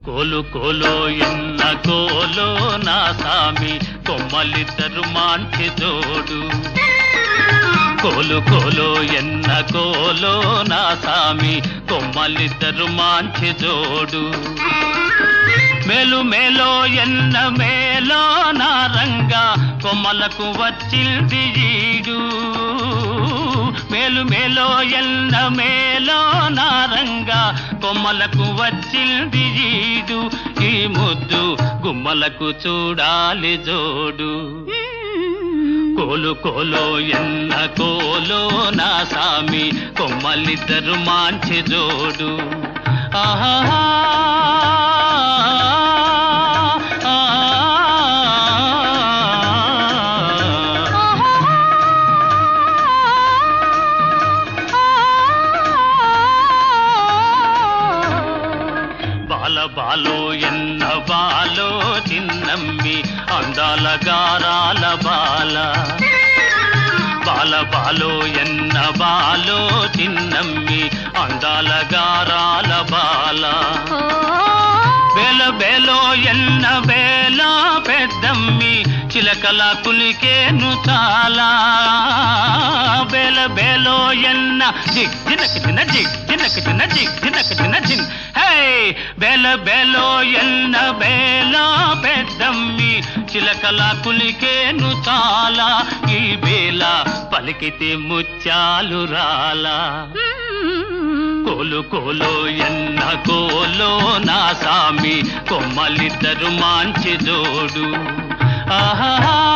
కోలు కోలో ఎన్న కోలో నా సామి కొమ్మలిద్దరు మాంచి జోడు కోలు కోలో ఎన్న కోలో నా సామి కొమ్మలిద్దరు మాంచి జోడు మేలు మేలో ఎన్న మేలో నా రంగా కొమ్మలకు వచ్చింది ఈడు మేలు మేలో ఎన్న మేలో నా రంగా కొమ్మలకు వచ్చింది ఈడు ఈ ముద్దు గుమ్మలకు చూడాలి జోడు కోలు కోలో ఎన్న కోలో నా సామి కొమ్మలిద్దరు మాంచి జోడు ఆహా బాల బాలో ఎన్న బాలో చిన్నమ్మి అందాల గారాల బాల బాల బాలో ఎన్న బాలో చిన్నమ్మి అందాల గారాల బాల బేల బేలో ఎన్న బేల పెద్దమ్మి చిలకల కులికేను చాలా బేల బేలో ఎన్న జిగ్ జినక జిన జిగ్ జినక జిన జిగ్ జినక జిన జిన్ హే బేల బేలో ఎన్న బేల పెద్దమ్మి చిలకల కులికేను చాలా ఈ బేల పలికితే ముత్యాలు రాలా కోలు కోలో ఎన్న కోలో నా సామి కొమ్మలిద్దరు మాంచి జోడు ఆహా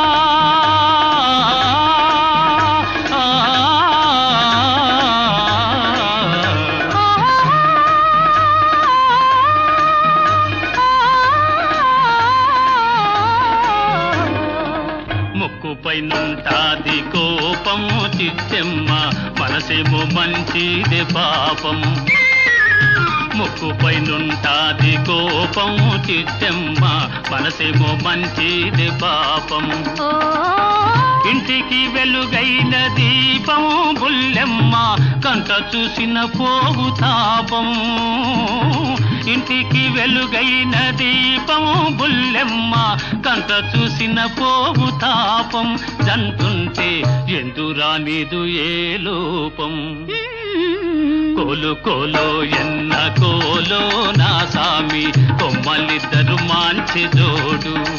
ముక్కుపై నుంటాది కోపము చిత్తెమ్మ మనసేమో మంచిది పాపం ముక్కుపై నుంటాది కోపం చిత్తెమ్మ మనసేమో మంచిది పాపం ఇంటికి వెలుగైన దీపం బుల్లెమ్మ కంట చూసిన పోవు తాపం ఇంటికి వెలుగైన దీపం బుల్లెమ్మ కంట చూసిన పోవు తాపం జంటుంటే ఎందురానిదు ఏ లోపం కోలు కోలో ఎన్న కోలో నా సామి కొమ్మలిద్దరు మాంచి జోడు